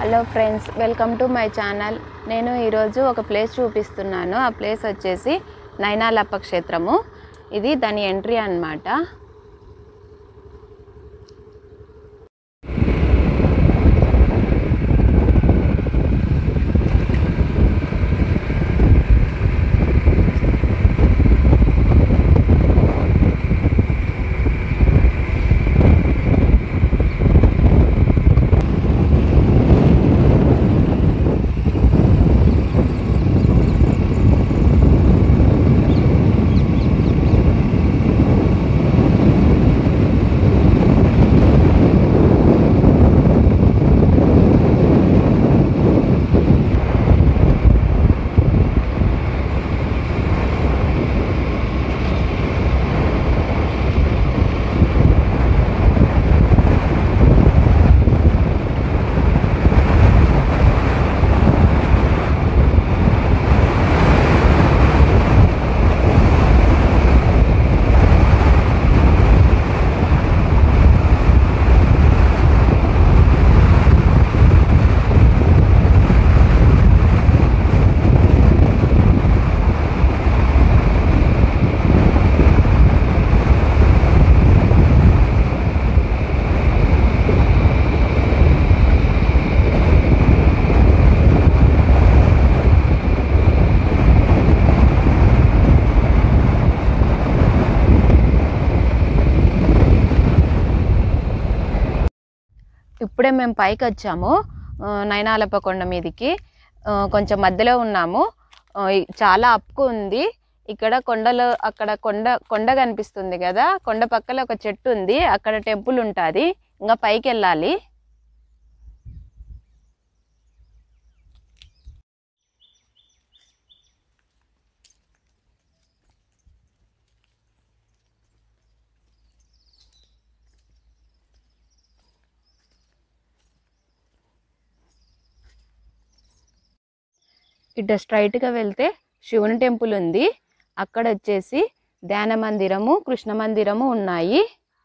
hello friends welcome to my channel నేను ఈరోజు ఒక ప్లేస్ చూపిస్తున్నాను ఆ ప్లేస్ వచ్చేసి నైనాలప్ప క్షేత్రము ఇది దాని ఎంట్రీ అన్నమాట ఇప్పుడే మేము పైకి వచ్చాము ఆ, నైనాలప్ప కొండ మీదకి ఆ, కొంచెం మధ్యలో ఉన్నాము ఆ, ఈ- చాలా అప్పు ఉంది ఇక్కడ కొండలో అక్కడ కొండ కొండ కనిపిస్తుంది కదా కొండ పక్కన ఒక చెట్టు ఉంది అక్కడ టెంపుల్ ఉంటుంది ఇంకా పైకి వెళ్ళాలి ఇటు స్ట్రైట్గా వెళ్తే శివుని టెంపుల్ ఉంది అక్కడ వచ్చేసి ధ్యాన మందిరము కృష్ణ మందిరము ఉన్నాయి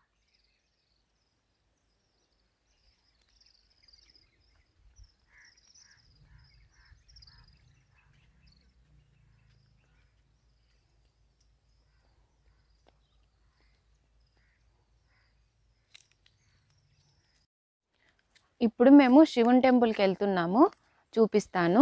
ఇప్పుడు మేము శివుని టెంపుల్కి వెళ్తున్నాము చూపిస్తాను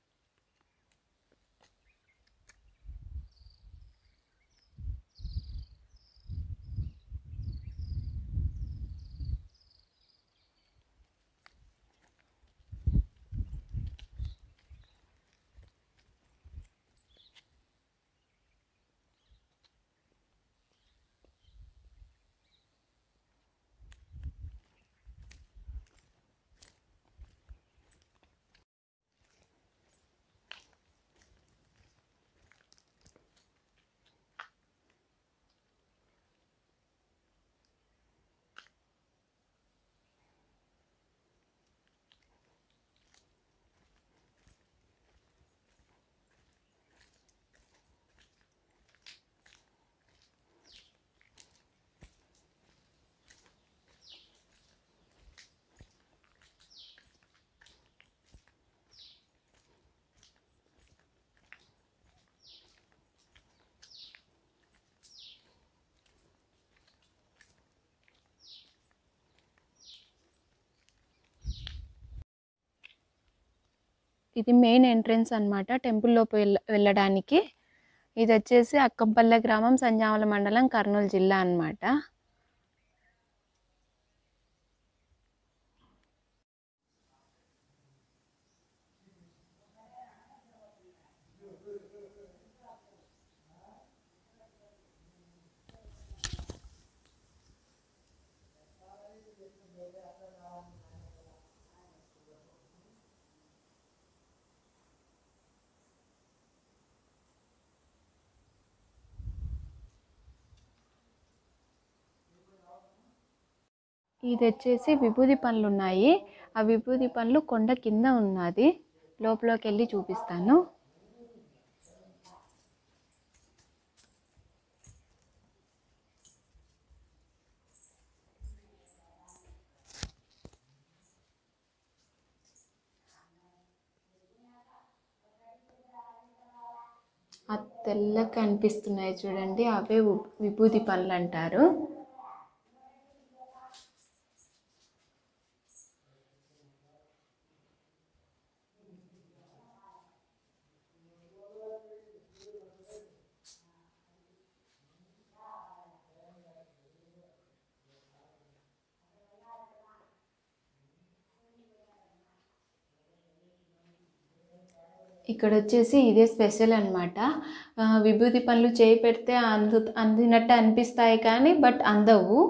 ఇది మెయిన్ ఎంట్రన్స్ అన్నమాట టెంపుల్ లోపు వెళ్ళ వెళ్ళడానికి ఇది వచ్చేసి అక్కంపల్లె గ్రామం సంజామల మండలం కర్నూలు జిల్లా అన్నమాట ఇది వచ్చేసి విభూది పండ్లు ఉన్నాయి ఆ విభూది పండ్లు కొండ కింద ఉన్నది లోపలికి వెళ్ళి చూపిస్తాను తెల్లగా కనిపిస్తున్నాయి చూడండి అవే ఉ- విభూది పండ్లు అంటారు ఇక్కడ వచ్చేసి ఇదే స్పెషల్ అనమాట విభూతి పనులు చేయి పెడితే అందు అందినట్టు అనిపిస్తాయి కానీ బట్ అందవు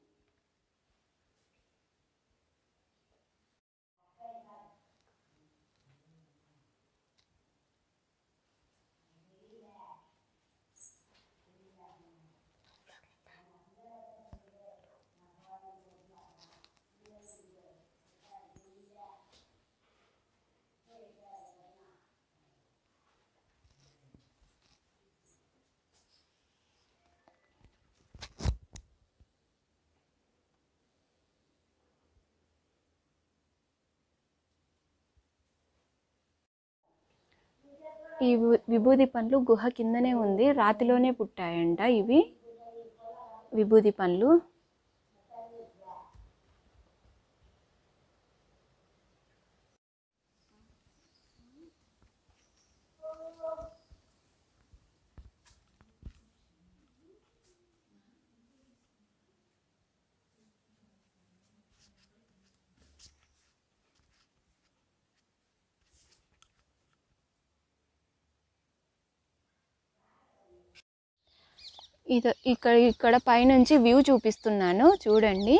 ఈ వి- విభూది పండ్లు గుహ కిందనే ఉంది రాతిలోనే పుట్టాయంట ఇవి విభూది పండ్లు ఇది ఇక్కడ ఇక్కడ పైనుంచి వ్యూ చూపిస్తున్నాను చూడండి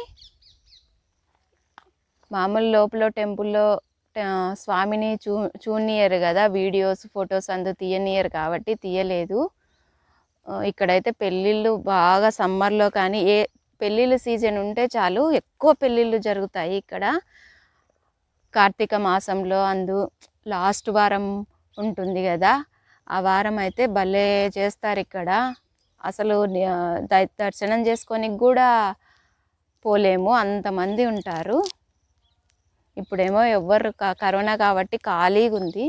మామూలు లోపల టెంపుల్లో ఆ, స్వామిని చూ చూనియరు కదా వీడియోస్ ఫొటోస్ అందు తీయనియరు కాబట్టి తీయలేదు ఆ, ఇక్కడైతే పెళ్ళిళ్ళు బాగా సమ్మర్లో కానీ ఏ పెళ్ళిళ్ళ సీజన్ ఉంటే చాలు ఎక్కువ పెళ్ళిళ్ళు జరుగుతాయి ఇక్కడ కార్తీక మాసంలో అందు లాస్ట్ వారం ఉంటుంది కదా ఆ వారం అయితే భలే చేస్తారు ఇక్కడ అసలు ని- ద- దర్శనం చేసుకొని కూడా పోలేము అంతమంది ఉంటారు ఇప్పుడేమో ఎవ్వరు క- కరోనా కాబట్టి ఖాళీగా ఉంది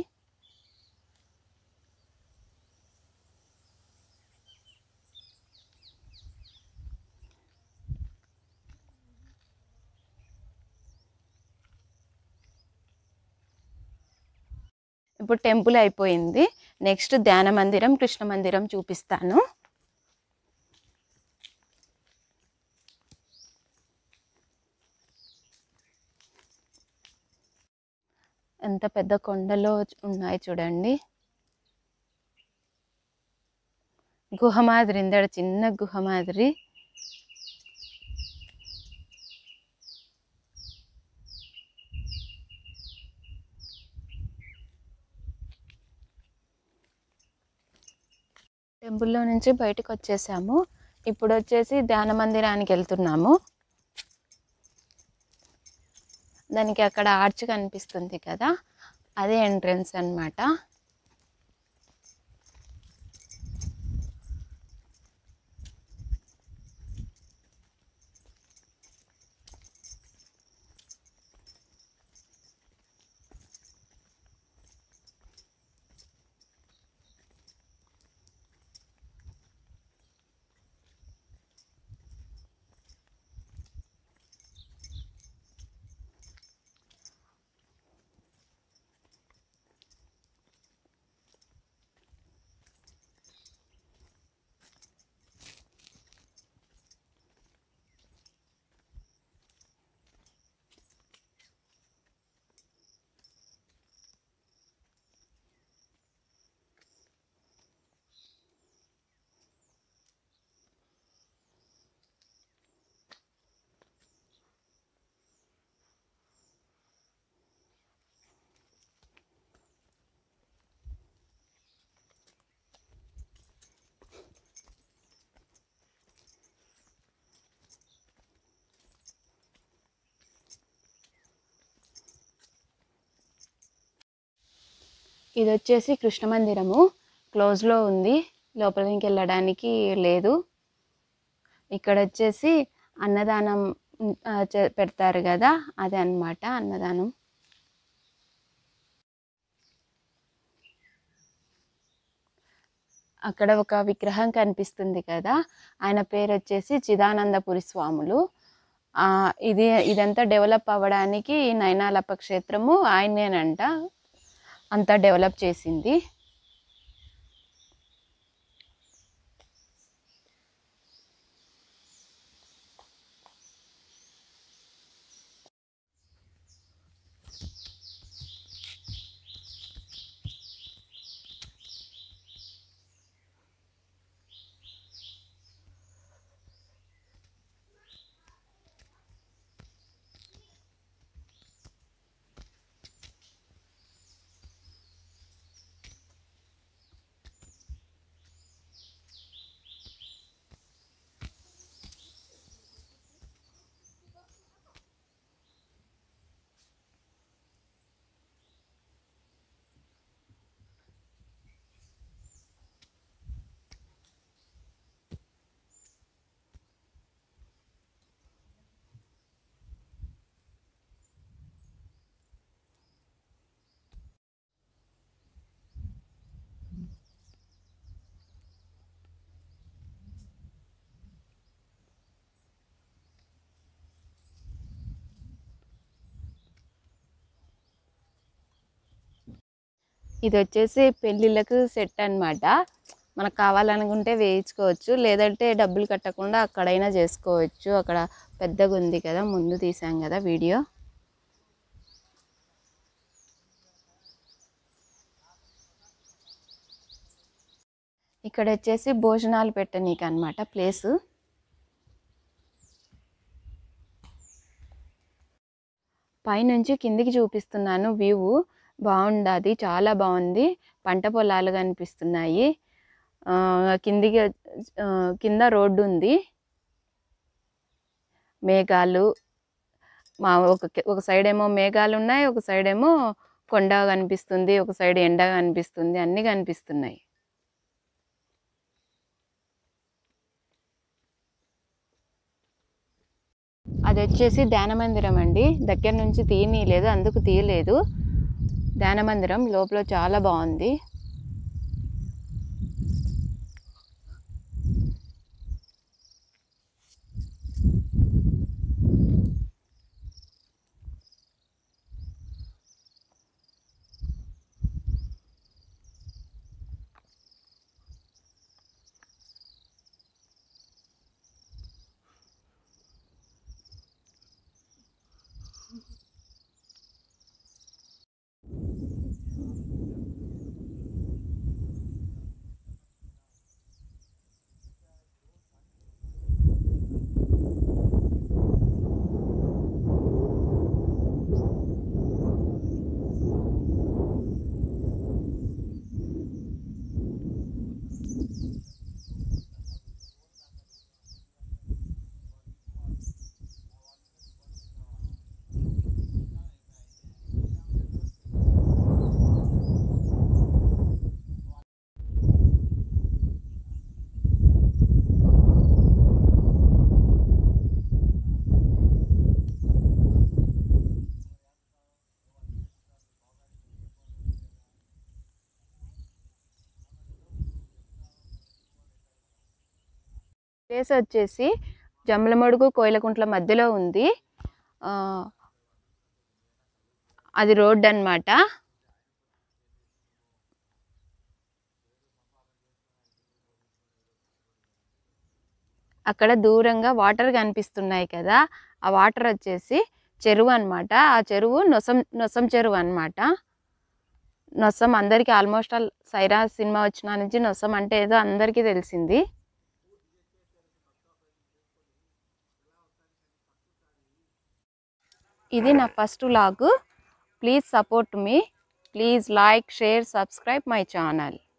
ఇప్పుడు టెంపుల్ అయిపోయింది నెక్స్ట్ ధ్యాన మందిరం కృష్ణ మందిరం చూపిస్తాను ఎంత పెద్ద కొండలో ఉన్నాయి చూడండి గుహ మాదిరి ఇందడ చిన్న గుహ మాదిరి టెంపుల్లో నుంచి బయటకు వచ్చేసాము ఇప్పుడు వచ్చేసి ధ్యాన మందిరానికి వెళ్తున్నాము దానికి అక్కడ ఆర్చ్ కనిపిస్తుంది కదా అదే ఎంట్రన్స్ అన్నమాట ఇది వచ్చేసి కృష్ణ మందిరము క్లోజ్లో ఉంది లోపలికి వెళ్ళడానికి లేదు ఇక్కడ వచ్చేసి అన్నదానం ఉమ్, ఆ, చే- పెడతారు కదా అదే అన్నమాట అన్నదానం అక్కడ ఒక విగ్రహం కనిపిస్తుంది కదా ఆయన పేరు వచ్చేసి చిదానందపురి స్వాములు ఆ, ఇది ఇదంతా డెవలప్ అవ్వడానికి ఈ నైనాలప్ప క్షేత్రము ఆయనేనంట అంతా డెవలప్ చేసింది ఇది వచ్చేసి పెళ్ళిళ్ళకు సెట్ అన్నమాట మనకు కావాలనుకుంటే వేయించుకోవచ్చు లేదంటే డబ్బులు కట్టకుండా అక్కడైనా చేసుకోవచ్చు అక్కడ పెద్దగా ఉంది కదా ముందు తీసాం కదా వీడియో ఇక్కడ వచ్చేసి భోజనాలు పెట్టనీకి అనమాట ప్లేసు పైనుంచి కిందికి చూపిస్తున్నాను వ్యూ బాగుండది చాలా బాగుంది పంట పొలాలు కనిపిస్తున్నాయి ఆ, కిందికి ఆ, కింద రోడ్డు ఉంది మేఘాలు మా ఒక ఒక సైడ్ ఏమో మేఘాలు ఉన్నాయి ఒక సైడ్ ఏమో కొండ కనిపిస్తుంది ఒక సైడ్ ఎండ కనిపిస్తుంది అన్నీ కనిపిస్తున్నాయి అది వచ్చేసి ధ్యాన మందిరం అండి దగ్గర నుంచి తీయనీయలేదు అందుకు తీయలేదు ధ్యాన మందిరం లోపల చాలా బాగుంది ప్లేస్ వచ్చేసి జమ్మలమడుగు కోయిలకుంట్ల మధ్యలో ఉంది ఆ, అది రోడ్ అన్నమాట అక్కడ దూరంగా వాటర్ కనిపిస్తున్నాయి కదా ఆ వాటర్ వచ్చేసి చెరువు అన్నమాట ఆ చెరువు నొసం నొసం చెరువు అన్నమాట నొసం అందరికీ ఆల్మోస్ట్ ఆల్ సైరా సినిమా వచ్చిన నుంచి నొసం అంటే ఏదో అందరికీ తెలిసింది ఇది నా ఫస్ట్ వ్లాగ్ ప్లీజ్ సపోర్ట్ మీ please like share subscribe my channel